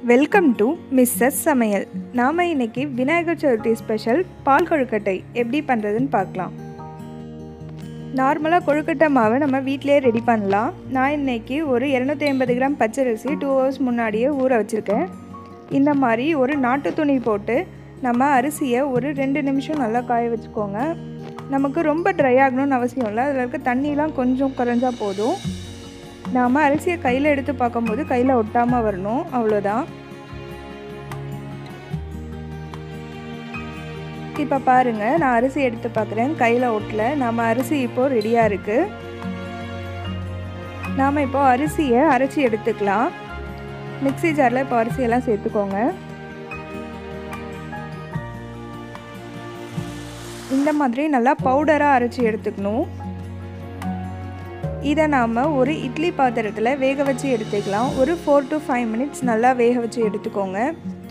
welcome to Mrs சமையல் நாம் இன்னைக்கு விநாயகர் சதுர்த்தி ஸ்பெஷல் பால் கொழுக்கட்டை எப்படி பண்ணுறதுன்னு பார்க்கலாம் நார்மலாக கொழுக்கட்டை மாவை நம்ம வீட்டிலேயே ரெடி பண்ணலாம் நான் இன்னைக்கு ஒரு இரநூத்தி ஐம்பது கிராம் பச்சரிசி டூ ஹவர்ஸ் முன்னாடியே ஊற வச்சுருக்கேன் இந்த மாதிரி ஒரு நாட்டு துணி போட்டு நம்ம அரிசியை ஒரு ரெண்டு நிமிஷம் நல்லா காய வச்சுக்கோங்க நமக்கு ரொம்ப ட்ரை ஆகணும்னு அவசியம் இல்லை அதில் இருக்க தண்ணிலாம் கொஞ்சம் குறைஞ்சா போதும் நாம் அரிசியை கையில் எடுத்து பார்க்கும்போது கையில் ஒட்டாமல் வரணும் அவ்வளோதான் இப்போ பாருங்கள் நான் அரிசி எடுத்து பார்க்குறேன் கையில் ஒட்டல நம்ம அரிசி இப்போது ரெடியாக இருக்குது நாம் இப்போ அரிசியை அரைச்சி எடுத்துக்கலாம் மிக்சி ஜாரில் இப்போ அரிசியெல்லாம் சேர்த்துக்கோங்க இந்த மாதிரி நல்லா பவுடராக அரைச்சி எடுத்துக்கணும் இதை நாம் ஒரு இட்லி பாத்திரத்தில் வேக வச்சு எடுத்துக்கலாம் ஒரு ஃபோர் டு ஃபைவ் மினிட்ஸ் நல்லா வேக வச்சு எடுத்துக்கோங்க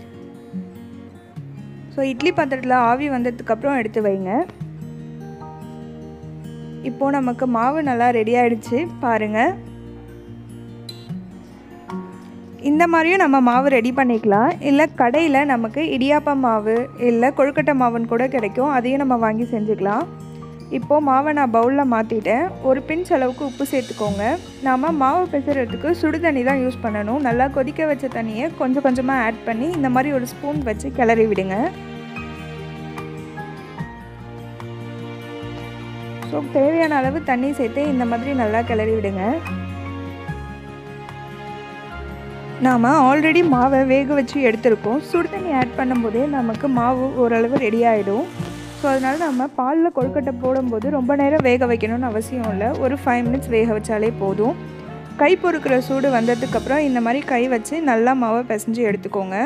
ஸோ இட்லி பாத்திரத்தில் ஆவி வந்ததுக்கப்புறம் எடுத்து வைங்க இப்போது நமக்கு மாவு நல்லா ரெடி ஆகிடுச்சு பாருங்கள் இந்த மாதிரியும் நம்ம மாவு ரெடி பண்ணிக்கலாம் இல்லை கடையில் நமக்கு இடியாப்பம் மாவு இல்லை கொழுக்கட்டை மாவுன்னு கூட கிடைக்கும் அதையும் நம்ம வாங்கி செஞ்சுக்கலாம் இப்போது மாவை நான் பவுலில் மாற்றிட்டேன் ஒரு பிஞ்ச் அளவுக்கு உப்பு சேர்த்துக்கோங்க நாம் மாவு பிசைறதுக்கு சுடு தண்ணி தான் யூஸ் பண்ணணும் நல்லா கொதிக்க வச்ச தண்ணியை கொஞ்சம் கொஞ்சமாக ஆட் பண்ணி இந்த மாதிரி ஒரு ஸ்பூன் வச்சு கிளறி விடுங்க ஸோ தேவையான அளவு தண்ணி சேர்த்து இந்த மாதிரி நல்லா கிளறி விடுங்க நாம் ஆல்ரெடி மாவை வேக வச்சு எடுத்திருக்கோம் சுடு தண்ணி ஆட் பண்ணும்போதே நமக்கு மாவு ஓரளவு ரெடி ஆகிடும் ஸோ அதனால் நம்ம பாலில் கொழுக்கட்டை போடும்போது ரொம்ப நேரம் வேக வைக்கணும்னு அவசியம் இல்லை ஒரு ஃபைவ் மினிட்ஸ் வேக வச்சாலே போதும் கை பொறுக்கிற சூடு வந்ததுக்கப்புறம் இந்த மாதிரி கை வச்சு நல்லா மாவை பிசைஞ்சு எடுத்துக்கோங்க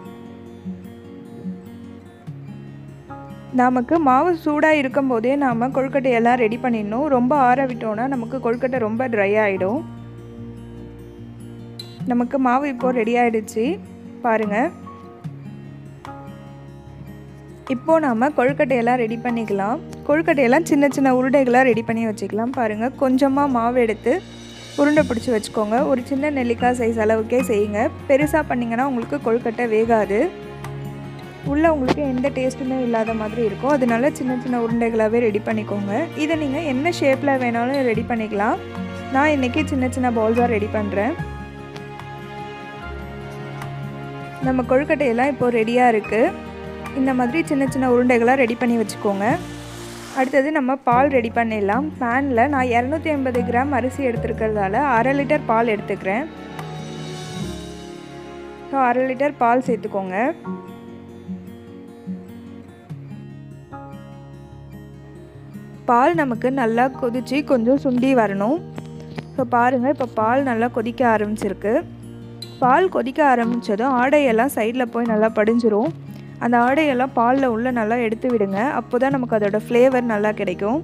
நமக்கு மாவு சூடாக இருக்கும் போதே நாம் கொழுக்கட்டையெல்லாம் ரெடி பண்ணிடணும் ரொம்ப ஆற விட்டோன்னா நமக்கு கொழுக்கட்டை ரொம்ப ட்ரை ஆகிடும் நமக்கு மாவு இப்போது ரெடி ஆகிடுச்சு பாருங்கள் இப்போது நாம் கொழுக்கட்டையெல்லாம் ரெடி பண்ணிக்கலாம் கொழுக்கட்டையெல்லாம் சின்ன சின்ன உருண்டைகளாக ரெடி பண்ணி வச்சுக்கலாம் பாருங்கள் கொஞ்சமாக மாவு எடுத்து உருண்டை பிடிச்சி வச்சுக்கோங்க ஒரு சின்ன நெல்லிக்காய் சைஸ் அளவுக்கே செய்யுங்க பெருசாக பண்ணிங்கன்னா உங்களுக்கு கொழுக்கட்டை வேகாது உள்ளே உங்களுக்கு எந்த டேஸ்ட்டுமே இல்லாத மாதிரி இருக்கும் அதனால சின்ன சின்ன உருண்டைகளாகவே ரெடி பண்ணிக்கோங்க இதை நீங்கள் என்ன ஷேப்பில் வேணாலும் ரெடி பண்ணிக்கலாம் நான் இன்றைக்கி சின்ன சின்ன பால்ஸாக ரெடி பண்ணுறேன் நம்ம கொழுக்கட்டையெல்லாம் இப்போது ரெடியாக இருக்குது இந்த மாதிரி சின்ன சின்ன உருண்டைகளாக ரெடி பண்ணி வச்சுக்கோங்க அடுத்தது நம்ம பால் ரெடி பண்ணிடலாம் பேனில் நான் இரநூத்தி ஐம்பது கிராம் அரிசி எடுத்துருக்கிறதால அரை லிட்டர் பால் எடுத்துக்கிறேன் ஸோ அரை லிட்டர் பால் சேர்த்துக்கோங்க பால் நமக்கு நல்லா கொதித்து கொஞ்சம் சுண்டி வரணும் ஸோ பாருங்கள் இப்போ பால் நல்லா கொதிக்க ஆரம்பிச்சிருக்கு பால் கொதிக்க ஆரம்பித்ததும் ஆடையெல்லாம் சைடில் போய் நல்லா படிஞ்சிரும் அந்த ஆடையெல்லாம் பாலில் உள்ளே நல்லா எடுத்து விடுங்க அப்போ தான் நமக்கு அதோட ஃப்ளேவர் நல்லா கிடைக்கும்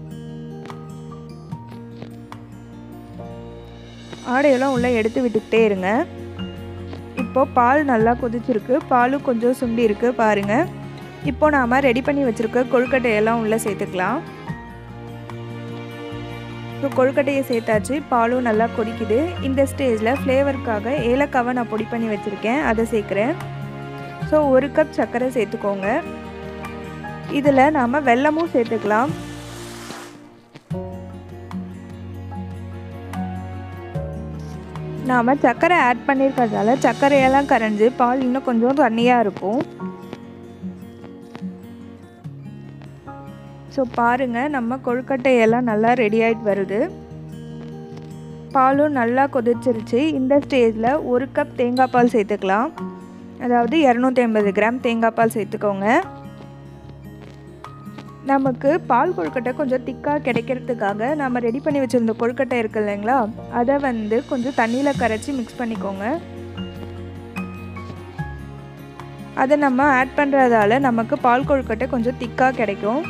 ஆடையெல்லாம் உள்ளே எடுத்து விட்டுக்கிட்டே இருங்க இப்போது பால் நல்லா கொதிச்சிருக்கு பாலும் கொஞ்சம் சுண்டி இருக்குது பாருங்கள் இப்போ நாம் ரெடி பண்ணி வச்சுருக்க கொழுக்கட்டையெல்லாம் உள்ளே சேர்த்துக்கலாம் ஸோ கொழுக்கட்டையை சேர்த்தாச்சு பாலும் நல்லா கொதிக்குது இந்த ஸ்டேஜில் ஃப்ளேவருக்காக ஏலக்காவை நான் பொடி பண்ணி வச்சுருக்கேன் அதை சேர்க்குறேன் ஸோ ஒரு கப் சர்க்கரை சேர்த்துக்கோங்க இதில் நாம் வெல்லமும் சேர்த்துக்கலாம் நாம் சர்க்கரை ஆட் பண்ணியிருக்கிறதால சர்க்கரையெல்லாம் கரைஞ்சி பால் இன்னும் கொஞ்சம் தண்ணியாக இருக்கும் ஸோ பாருங்கள் நம்ம கொழுக்கட்டையெல்லாம் நல்லா ரெடி ஆகிட்டு வருது பாலும் நல்லா கொதிச்சிருச்சு இந்த ஸ்டேஜில் ஒரு கப் தேங்காய் பால் சேர்த்துக்கலாம் அதாவது இரநூத்தி ஐம்பது கிராம் தேங்காய் பால் சேர்த்துக்கோங்க நமக்கு பால் கொழுக்கட்டை கொஞ்சம் திக்காக கிடைக்கிறதுக்காக நம்ம ரெடி பண்ணி வச்சுருந்த கொழுக்கட்டை இருக்குது இல்லைங்களா அதை வந்து கொஞ்சம் தண்ணியில் கரைச்சி மிக்ஸ் பண்ணிக்கோங்க அதை நம்ம ஆட் பண்ணுறதால நமக்கு பால் கொழுக்கட்டை கொஞ்சம் திக்காக கிடைக்கும்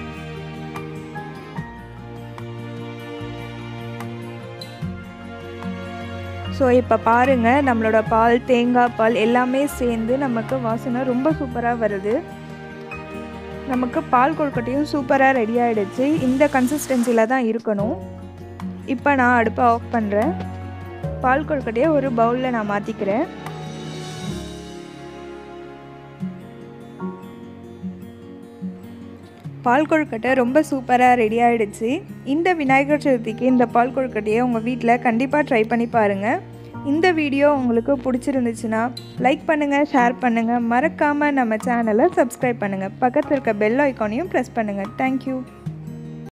ஸோ இப்போ பாருங்கள் நம்மளோட பால் தேங்காய் பால் எல்லாமே சேர்ந்து நமக்கு வாசனை ரொம்ப சூப்பராக வருது நமக்கு பால் கொழுக்கட்டையும் சூப்பராக ரெடி ஆகிடுச்சு இந்த கன்சிஸ்டன்சியில் தான் இருக்கணும் இப்போ நான் அடுப்பை ஆஃப் பண்ணுறேன் பால் கொழுக்கட்டையை ஒரு பவுலில் நான் மாற்றிக்கிறேன் பால் கொழுக்கட்டை ரொம்ப சூப்பராக ரெடி ஆகிடுச்சு இந்த விநாயகர் சதுர்த்திக்கு இந்த பால் கொழுக்கட்டையை உங்கள் வீட்டில் கண்டிப்பாக ட்ரை பண்ணி பாருங்கள் இந்த வீடியோ உங்களுக்கு பிடிச்சிருந்துச்சுன்னா லைக் பண்ணுங்கள் ஷேர் பண்ணுங்கள் மறக்காமல் நம்ம சேனலை சப்ஸ்கிரைப் பண்ணுங்கள் பக்கத்தில் இருக்க பெல் ஐக்கானையும் ப்ரெஸ் பண்ணுங்கள் தேங்க்யூ